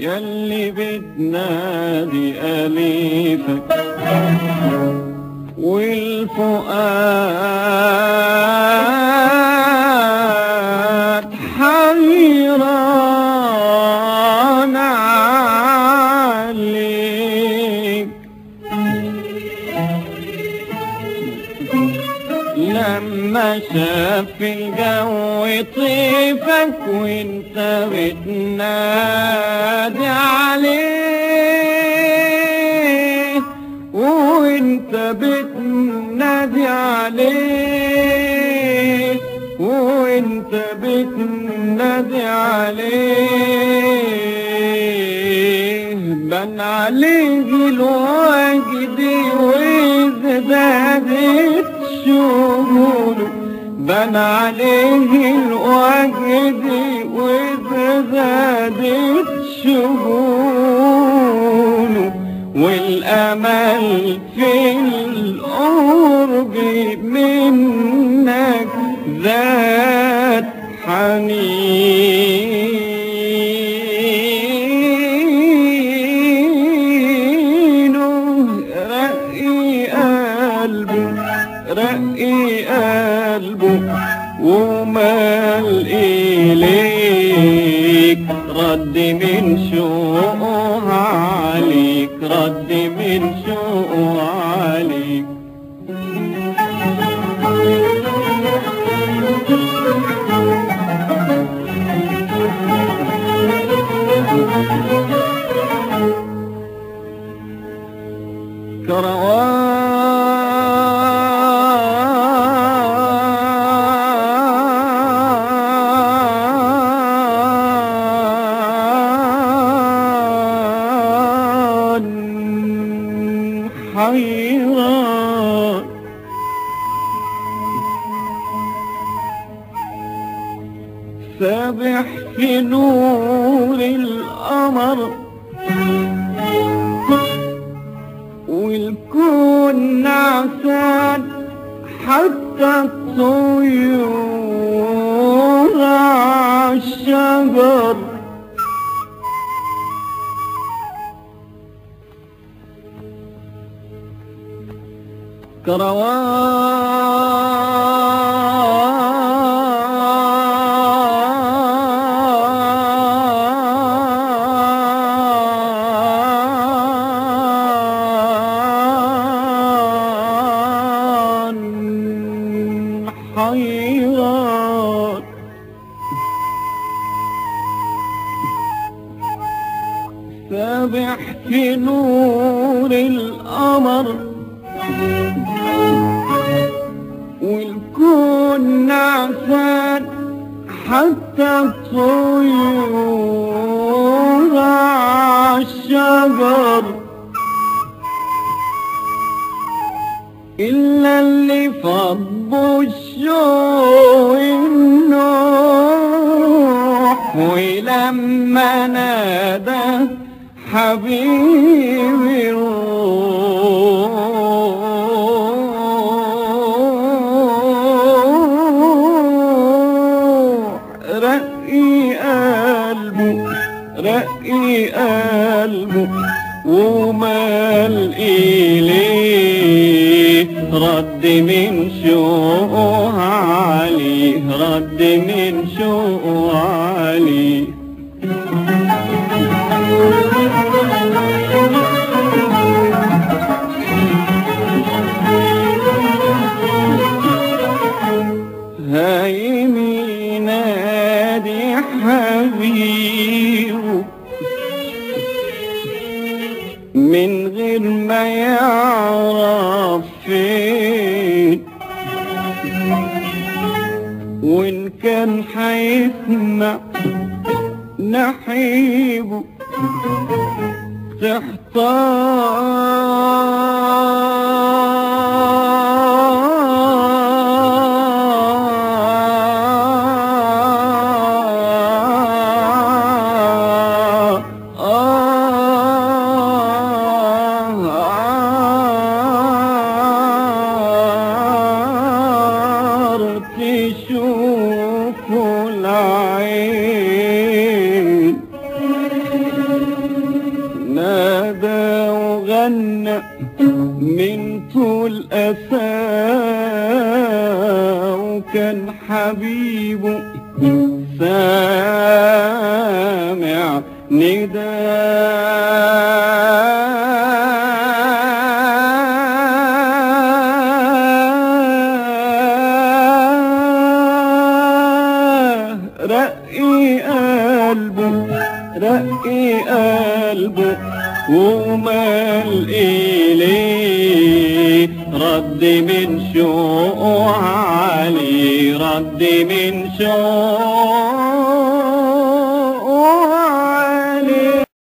يلي بتنادي أليفك والفؤاد حيران عليك لما شاف الجو طيفك وانت بتنادي عليه وانت بتنادي عليه وانت بتنادي عليه بان عليه الوجد وازدادت شغوله بان عليه الوجد وازدادت شغوله والأمل في القرب منك ذات حنينه رقي قلبه رقي قلبه ومال إليك رد من شوقه عليك رد من شوقه عليك كروان حيران سابح في نور القمر والكون نعسان حتى الطيور عالشجر كروان حيران سابح في نور القمر والكون نعسان حتى الطيور عالشجر إلا اللي فضوا الشوق النوح ولما نادى حبيبي الروح رقي قلبه رقي قلبه ومال إليه رد من شوقه عليه رد من شوقه عليه هايم ينادي حبيبه من غير ما يعرف فين وإن كان حيسمع نحيبه تحتار آه تشوف العين الأسى وكان حبيبه سامع نداء رقي قلبه رقي قلبه ومال إليه رد من شوق علي رد من شوق